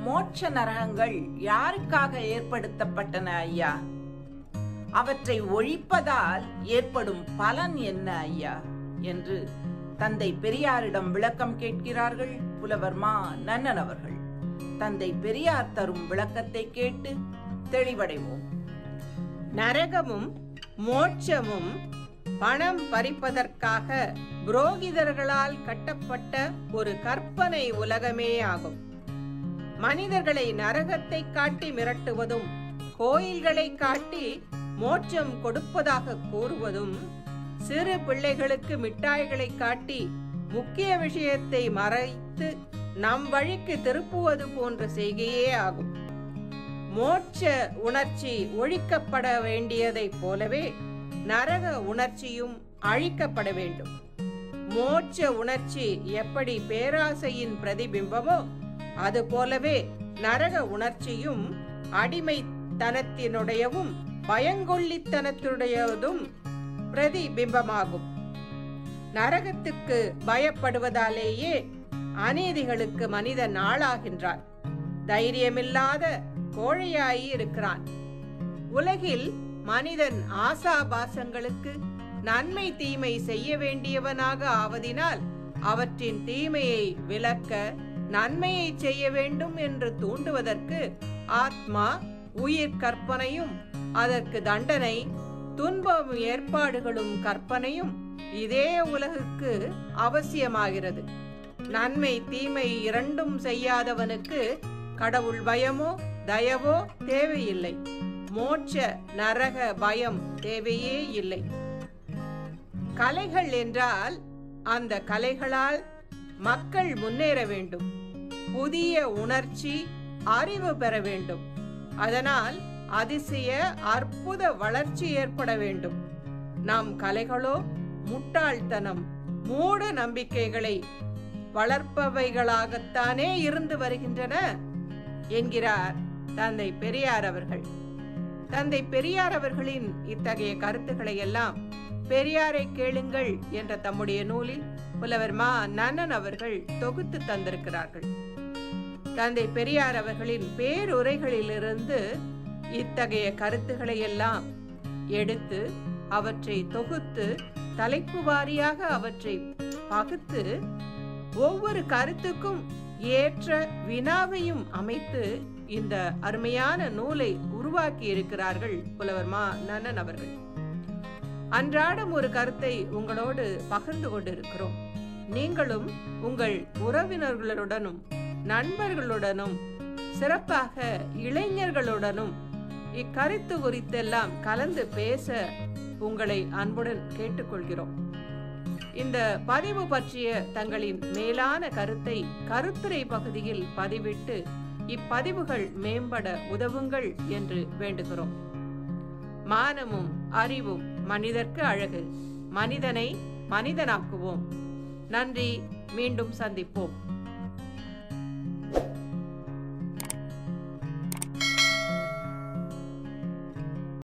மோட்ச நரகங்கள் யாருக்காக ஏற்படுத்தப்பட்டன ஐயா அவற்றை ஒழிப்பதால் ஏற்படும் பலன் என்ன ஐயா என்று தந்தை பெரியாரிடம் விளக்கம் கேட்கிறார்கள் புலவர் மா நன்னன் அவர்கள் தந்தை பெரியார் தரும் விளக்கத்தை கேட்டு தெளிவடைவோம் நரகமும் மோட்சமும் பணம் பறிப்பதற்காக புரோகிதர்களால் கட்டப்பட்ட ஒரு கற்பனை உலகமே ஆகும் மனிதர்களை நரகத்தை காட்டி மிரட்டுவதும் கோயில்களை காட்டி மோட்சம் கொடுப்பதாக கூறுவதும் சிறு பிள்ளைகளுக்கு மிட்டாய்களை காட்டி முக்கிய விஷயத்தை மறைத்து நம் வழிக்கு திருப்புவது போன்ற செய்கையே ஆகும் மோட்ச உணர்ச்சி ஒழிக்கப்பட வேண்டியதைப் போலவே நரக உணர்ச்சியும் அழிக்கப்பட வேண்டும் மோட்ச உணர்ச்சி எப்படி பேராசையின் பிரதிபிம்பமோ அது போலவே நரக உணர்ச்சியும் அடிமைத்தனத்தினுடையவும் பயங்கொள்ளித்தனத்துடையதும் பிரதிபிம்பமாகும் நரகத்துக்கு பயப்படுவதாலேயே அநீதிகளுக்கு மனிதன் ஆளாகின்றான் தைரியமில்லாத கோழையாயி இருக்கிறான் உலகில் மனிதன் ஆசாபாசங்களுக்கு நன்மை தீமை செய்ய வேண்டியவனாக ஆவதினால் அவற்றின் தீமையை விலக்க நன்மையை செய்ய வேண்டும் என்று தூண்டுவதற்கு ஆத்மா உயிர் கற்பனையும் அதற்கு தண்டனை துன்பம் ஏற்பாடுகளும் கற்பனையும் இதே உலகுக்கு அவசியமாகிறது நன்மை தீமை இரண்டும் செய்யாதவனுக்கு கடவுள் பயமோ தயவோ தேவையில்லை மோட்ச நரக பயம் தேவையே இல்லை கலைகள் என்றால் அந்த கலைகளால் மக்கள் முன்னேற வேண்டும் புதிய உணர்ச்சி அறிவு பெற வேண்டும் அதனால் அதிசய அற்புத வளர்ச்சி ஏற்பட வேண்டும் நம் கலைகளோ முட்டாள்தனம் மூட நம்பிக்கைகளை வளர்ப்பவைகளாகத்தானே இருந்து வருகின்றன என்கிறார் தந்தை பெரியார் அவர்கள் தந்தை பெரியார் அவர்களின் இத்தகைய கருத்துக்களை எல்லாம் பெரியாரை கேளுங்கள் என்ற தம்முடைய நூலில் புலவர் மா நன்னன் அவர்கள் தொகுத்து தந்திருக்கிறார்கள் தந்தை பெரியார் அவர்களின் பேருரைகளிலிருந்து இத்தகைய கருத்துக்களை எல்லாம் எடுத்து அவற்றை தொகுத்து தலைப்பு வாரியாக அவற்றை பகுத்து ஒவ்வொரு கருத்துக்கும் ஏற்ற வினாவையும் அமைத்து இந்த அருமையான நூலை உருவாக்கி இருக்கிறார்கள் புலவர் மா நன்னன் அவர்கள் அன்றாடம் ஒரு கருத்தை உங்களோடு பகிர்ந்து கொண்டிருக்கிறோம் நீங்களும் உங்கள் உறவினர்களுடனும் நண்பர்களுடனும் சிறப்பாக இளைஞர்களுடனும் இக்கருத்து குறித்தெல்லாம் கலந்து பேச உங்களை அன்புடன் கேட்டுக்கொள்கிறோம் இந்த பதிவு பற்றிய தங்களின் மேலான கருத்தை கருத்துரை பகுதியில் பதிவிட்டு இப்பதிவுகள் மேம்பட உதவுங்கள் என்று வேண்டுகிறோம் மானமும் அறிவும் மனிதர்க்கு அழகு மனிதனை மனிதனாக்குவோம் நன்றி மீண்டும் சந்திப்போம்